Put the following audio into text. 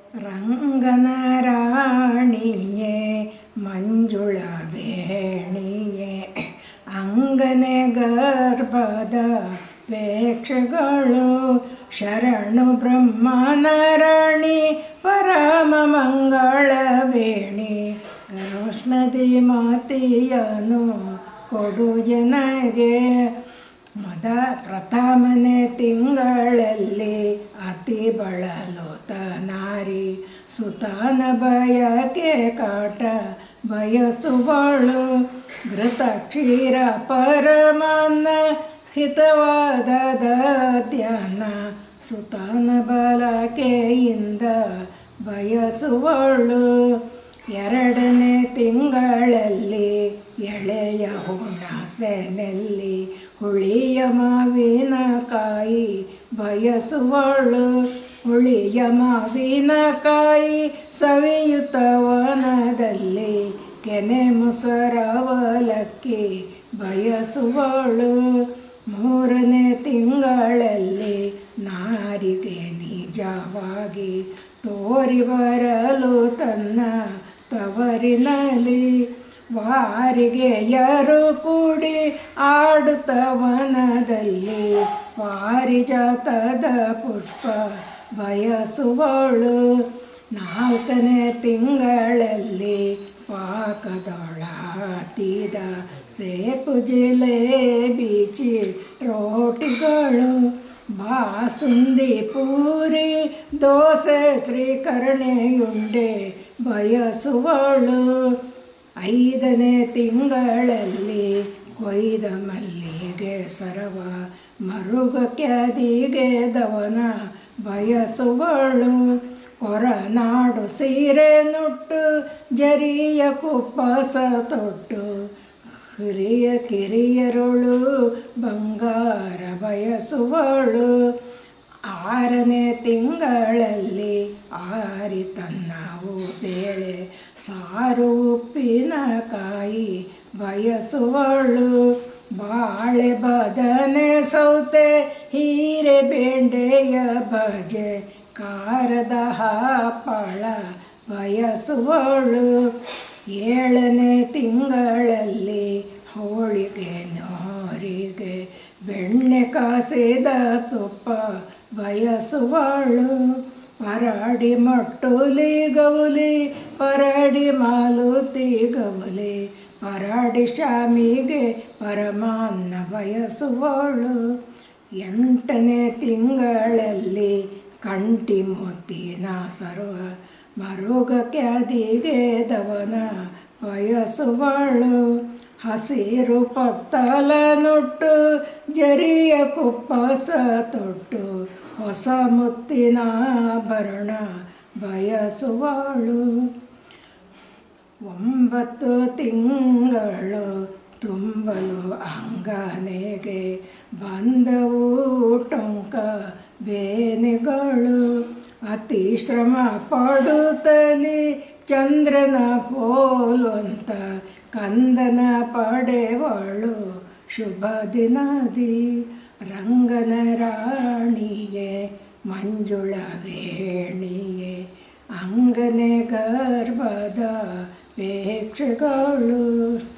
ರಂಗನ ರಾಣಿಯೇ ಮಂಜುಳ ವೇಣಿಯೇ ಅಂಗನೆ ಗರ್ಭದ ಪೇಕ್ಷಗಳು ಶರಣು ಬ್ರಹ್ಮನರಣಿ ಪರಮ ಮಂಗಳ ವೇಣಿ ಗರೋಷ್ಣದಿ ಮಾತಿಯನು ಕೊಡು ಜನಗೆ ಮದ ಪ್ರಥಮನೆ ತಿಂಗಳಲ್ಲಿ ಅತಿ ಬಳಲುತ ನಾರಿ ಸುತಾನ ಬಯಕೆ ಕಾಟ ಬಯಸುವಳು ಘೃತ ಕ್ಷೀರ ಪರಮಾನ್ನ ಹಿತವಾದ ಧ್ಯಾನ ಸುತಾನ ಬಲಕೆಯಿಂದ ಬಯಸುವಳು ಎರಡನೇ ತಿಂಗಳಲ್ಲಿ ಎಳೆಯ ಹುಣಸೆನಲ್ಲಿ ಹುಳಿಯ ಮಾವಿನಕಾಯಿ ಬಯಸುವಳು ಹುಳಿಯ ಮಾವಿನಕಾಯಿ ಸವಿಯುತ ವನದಲ್ಲಿ ಕೆನೆ ಮುಸರವಲಕ್ಕಿ ಬಯಸುವಳು ಮೂರನೇ ತಿಂಗಳಲ್ಲಿ ನಾರಿಗೆ ನಿಜವಾಗಿ ತೋರಿ ಬರಲು ತನ್ನ ತವರಿನಲ್ಲಿ ವಾರಿಗೆಯರು ಕೂಡಿ ಆಡುತ್ತ ವನದಲ್ಲಿ ಪಾರಿಜಾತದ ಪುಷ್ಪ ಬಯಸುವಳು ನಾಲ್ಕನೇ ತಿಂಗಳಲ್ಲಿ ಪಾಕದೊಳಾತಿದ ಸೇಪು ಜಿಲೇಬಿಚಿ ರೋಟಿಗಳು ಬಾಸುಂದಿ ಪೂರಿ ದೋಸೆ ಶ್ರೀಕರಣೆಯುಂಡೆ ಬಯಸುವಳು ಐದನೇ ತಿಂಗಳಲ್ಲಿ ಕೊಯ್ದ ಮಲ್ಲಿಗೆ ಸರವ ಮರುಗ ಕ್ಯಾದಿಗೆ ದವನ ಬಯಸುವಳು ಕೊರನಾಡು ಸೀರೆ ನುಟ್ಟು ಜರಿಯ ಕುಪ್ಪಸ ತೊಟ್ಟು ಹಿರಿಯ ಕಿರಿಯರೊಳು ಬಂಗಾರ ಬಯಸುವಳು ಆರನೇ ತಿಂಗಳಲ್ಲಿ ಆರಿ ತನ್ನವು ಬೇಳೆ ಸಾರು ಉಪ್ಪಿನಕಾಯಿ ಬಯಸುವಳು ಬಾಳೆ ಬದನೆ ಸೌತೆ ಹೀರೆ ಬೆಂಡೆಯ ಬಜೆ ಕಾರದ ಹಪ್ಪಳ ಬಯಸುವಳು ಏಳನೇ ತಿಂಗಳಲ್ಲಿ ಹೋಳಿಗೆ ನೋರಿಗೆ ಬೆಣ್ಣೆ ಕಾಸಿದ ತುಪ್ಪ ಬಯಸುವಳು ಪರಾಡಿ ಮಟ್ಟುಲಿ ಗೌಲಿ ಪರಾಡಿ ಮಾಲುತಿ ಗೌಲಿ ಪರಾಡಿ ಶಾಮಿಗೆ ಪರಮಾನ್ನ ಬಯಸುವಳು ಎಂಟನೇ ತಿಂಗಳಲ್ಲಿ ಕಂಟಿ ಮುತ್ತಿನ ಸರ್ವ ಮರುಗ ಕ್ಯಾದಿಗೆ ದವನ ಬಯಸುವಳು ಹಸಿರು ಪತ್ತಲ ನುಟ್ಟು ಜರಿಯ ಕುಪ್ಪಸ ತೊಟ್ಟು ಹೊಸ ಮುತ್ತಿನ ಭರಣ ಬಯಸುವಳು ಒಂಬತ್ತು ತಿಂಗಳು ತುಂಬಲು ಅಂಗನೆಗೆ ಬಂದವು ಟೊಂಕ ಬೇನೆಗಳು ಅತಿ ಶ್ರಮ ಪಡುತ್ತಲಿ ಚಂದ್ರನ ಪೋಲುವಂತ ಕಂದನ ಪಡೆವಳು ಶುಭ ದಿನದಿ ರಂಗನ ರಾಣಿಯೇ ಮಂಜುಳ ವೇಣಿಯೇ ಅಂಗನೆ ಗರ್ಭದ ಪೇಕ್ಷೆಗಳು